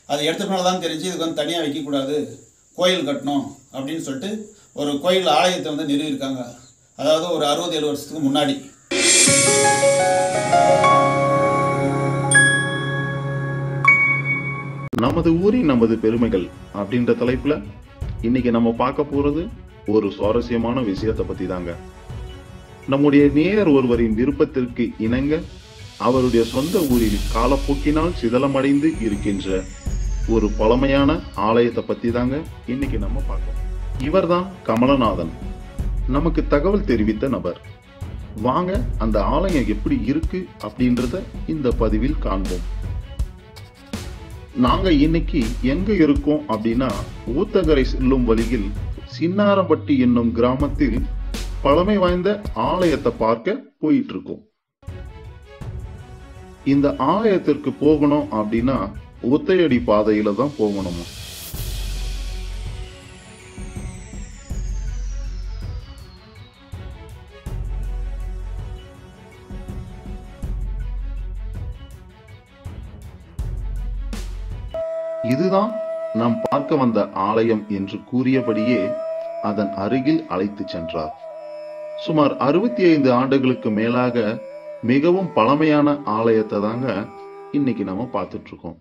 அது எடுத்தனால தான் தெரிஞ்சு இதுக்கு வந்து தனியாக வைக்கக்கூடாது கோயில் கட்டணும் அப்படின்னு சொல்லிட்டு ஒரு கோயில் ஆலயத்தை வந்து நிறுவியிருக்காங்க அதாவது ஒரு அறுபது ஏழு வருஷத்துக்கு முன்னாடி நமது ஊரின் நமது பெருமைகள் அப்படின்ற தலைப்புல இன்னைக்கு நம்ம பார்க்க போறது ஒரு சுவாரஸ்யமான விஷயத்தை பத்தி தாங்க நம்முடைய நேயர் ஒருவரின் விருப்பத்திற்கு இணங்க அவருடைய சொந்த ஊரில் காலப்போக்கினால் சிதலமடைந்து இருக்கின்ற ஒரு பழமையான ஆலயத்தை பத்தி தாங்க இன்னைக்கு நம்ம பார்க்கோம் இவர்தான் கமலநாதன் நமக்கு தகவல் தெரிவித்த நபர் வாங்க அந்த ஆலயம் எப்படி இருக்கு அப்படின்றத இந்த பதிவில் காண்போம் நாங்க இன்னைக்கு எங்க இருக்கோம் அப்படின்னா ஊத்தங்கரை செல்லும் வழியில் சின்னாரம்பட்டி என்னும் கிராமத்தில் பழமை வாய்ந்த ஆலயத்தை பார்க்க போயிட்டு இருக்கோம் இந்த ஆலயத்திற்கு போகணும் அப்படின்னா ஒத்தையடி பாதையில தான் போகணுமா இதுதான் நாம் பார்க்க வந்த ஆலயம் என்று கூறியபடியே அதன் அருகில் அழைத்து சென்றார் சுமார் அறுபத்தி ஐந்து ஆண்டுகளுக்கு மேலாக மிகவும் பழமையான ஆலயத்தை தாங்க இன்னைக்கு நம்ம பார்த்துட்டு இருக்கோம்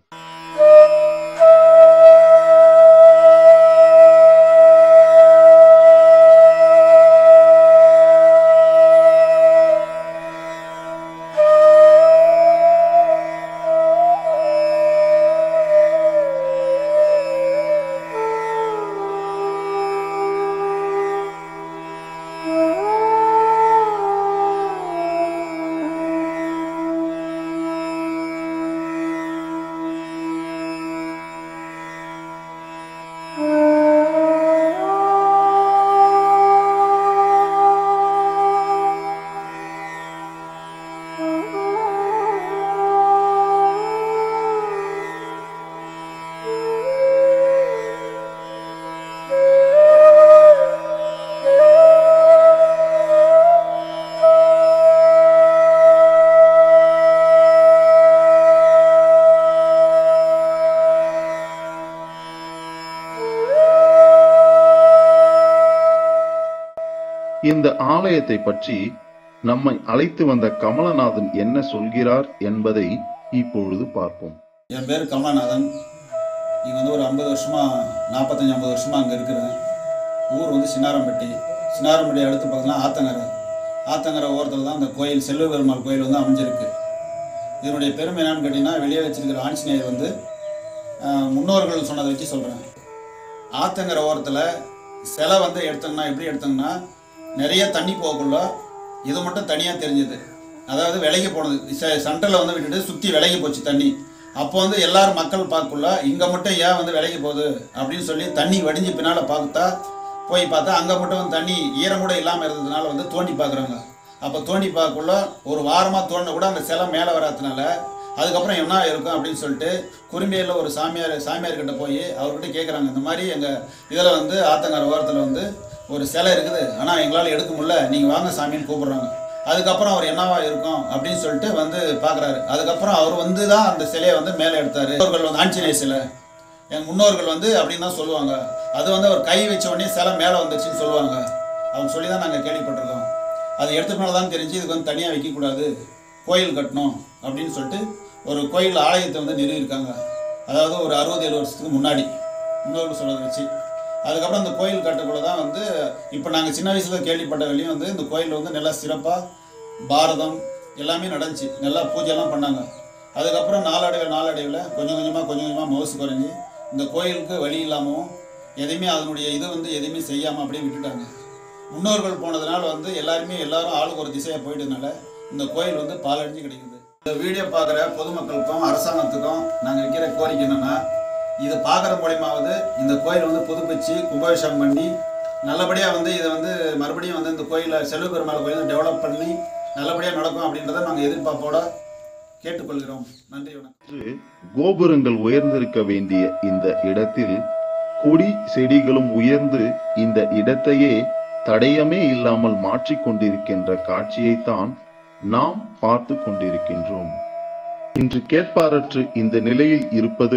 இந்த ஆலயத்தை பற்றி நம்மை அழைத்து வந்த கமலநாதன் என்ன சொல்கிறார் என்பதை இப்பொழுது பார்ப்போம் என் பேர் கமலநாதன் இங்கே வந்து ஒரு ஐம்பது வருஷமாக நாற்பத்தஞ்சு ஐம்பது வருஷமாக அங்கே இருக்கிறேன் ஊர் வந்து சின்னாரம்பட்டி சின்னாரம்பட்டி அடுத்து பார்த்தீங்கன்னா ஆத்தங்கரை ஆத்தங்கரை ஓரத்தில் தான் அந்த கோயில் செல்வ பெருமாள் கோயில் வந்து அமைஞ்சிருக்கு இதனுடைய பெருமை என்னன்னு கேட்டிங்கன்னா வெளியே வச்சிருக்கிற ஆஞ்சநேயர் வந்து ஆஹ், முன்னோர்கள் சொன்னதை வச்சு சொல்கிறேன் ஆத்தங்கரை ஓரத்தில் சிலை வந்து எடுத்தோம்னா எப்படி எடுத்தோம்னா நிறைய தண்ணி போகக்குள்ள இது மட்டும் தனியாக தெரிஞ்சது அதாவது விலைக்கு போனது சென்டரில் வந்து விட்டுட்டு சுற்றி விலைக்கு போச்சு தண்ணி அப்போ வந்து எல்லாரும் மக்கள் பார்க்கக்குள்ள இங்கே மட்டும் ஏன் வந்து விலைக்கு போகுது அப்படின்னு சொல்லி தண்ணி வடிஞ்சு பின்னால் பார்த்தா போய் பார்த்தா அங்கே மட்டும் வந்து தண்ணி ஈரம் கூட இல்லாமல் இருந்ததுனால வந்து தோண்டி பார்க்குறாங்க அப்போ தோண்டி பார்க்கக்குள்ள ஒரு வாரமாக தோண்டின கூட அந்த சிலை மேலே வராதனால அதுக்கப்புறம் என்ன இருக்கும் அப்படின்னு சொல்லிட்டு குறும்பியில் ஒரு சாமியார் சாமியார்கிட்ட போய் அவர்கிட்ட கேட்குறாங்க இந்த மாதிரி எங்கள் இதில் வந்து ஆத்தங்கர ஓரத்தில் வந்து ஒரு சிலை இருக்குது ஆனால் எங்களால் எடுக்க முடியல நீங்கள் வாங்க சாமின்னு கூப்பிடுறாங்க அதுக்கப்புறம் அவர் என்னவா இருக்கும் அப்படின்னு சொல்லிட்டு வந்து பார்க்குறாரு அதுக்கப்புறம் அவர் வந்து தான் அந்த சிலையை வந்து மேலே எடுத்தார் முன்னோர்கள் வந்து ஆஞ்சநேயர் சிலை என் முன்னோர்கள் வந்து அப்படின்னு தான் சொல்லுவாங்க அது வந்து அவர் கை வச்ச உடனே சிலை மேலே வந்துச்சுன்னு சொல்லுவாங்க அவங்க சொல்லி தான் நாங்கள் கேள்விப்பட்டிருக்கோம் அது எடுத்தனால தான் தெரிஞ்சு இதுக்கு வந்து தனியாக வைக்கக்கூடாது கோயில் கட்டணும் அப்படின்னு சொல்லிட்டு ஒரு கோயில் ஆலயத்தை வந்து நிறுவியிருக்காங்க அதாவது ஒரு அறுபது ஏழு வருஷத்துக்கு முன்னாடி முன்னோர்கள் சொல்கிறத வச்சு அதுக்கப்புறம் இந்த கோயில் கட்டக்குள்ள தான் வந்து இப்போ நாங்கள் சின்ன வயசில் கேள்விப்பட்ட வெளியும் வந்து இந்த கோயில் வந்து நல்லா சிறப்பாக பாரதம் எல்லாமே நடந்துச்சு நல்லா பூஜைலாம் பண்ணாங்க அதுக்கப்புறம் நாளடைவில் நாளடைவில் கொஞ்சம் கொஞ்சமாக கொஞ்சம் கொஞ்சமாக மவுசு குறைஞ்சி இந்த கோயிலுக்கு வழி இல்லாமல் எதையுமே அதனுடைய இது வந்து எதையுமே செய்யாமல் அப்படியே விட்டுட்டாங்க முன்னோர்கள் போனதுனால வந்து எல்லாருமே எல்லாரும் ஆளுக்கு ஒரு திசையாக போயிட்டதுனால இந்த கோயில் வந்து பாலடைஞ்சு கிடைக்குது இந்த வீடியோ பார்க்குற பொதுமக்களுக்கும் அரசாங்கத்துக்கும் நாங்கள் வைக்கிற கோரிக்கை என்னென்னா இது பார்க்குற மூலியமாவது இந்த கோயில் வந்து புதுப்பிச்சு கும்பாபிஷேகம் பண்ணி நல்லபடியாக வந்து இதை வந்து மறுபடியும் வந்து இந்த கோயிலை செல்வ பெருமாள் கோயில் டெவலப் பண்ணி நல்லபடியாக நடக்கும் அப்படின்றத நாங்கள் எதிர்பார்ப்போட கேட்டுக்கொள்கிறோம் நன்றி வணக்கம் இன்று கோபுரங்கள் உயர்ந்திருக்க வேண்டிய இந்த இடத்தில் கொடி செடிகளும் உயர்ந்து இந்த இடத்தையே தடயமே இல்லாமல் மாற்றிக் கொண்டிருக்கின்ற காட்சியைத்தான் நாம் பார்த்து கொண்டிருக்கின்றோம் இன்று கேட்பாரற்று இந்த நிலையில் இருப்பது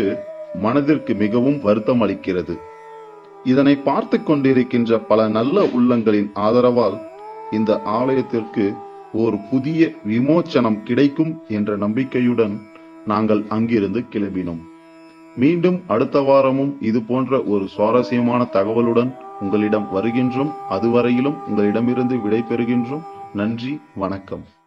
மனதிற்கு மிகவும் வருத்தம் அளிக்கிறது இதனை பார்த்து கொண்டிருக்கின்ற பல நல்ல உள்ளங்களின் ஆதரவால் இந்த ஆலயத்திற்கு ஒரு புதிய விமோச்சனம் கிடைக்கும் என்ற நம்பிக்கையுடன் நாங்கள் அங்கிருந்து கிளம்பினோம் மீண்டும் அடுத்த வாரமும் இது போன்ற ஒரு சுவாரஸ்யமான தகவலுடன் உங்களிடம் வருகின்றோம் அதுவரையிலும் உங்களிடமிருந்து விடை பெறுகின்றோம் நன்றி வணக்கம்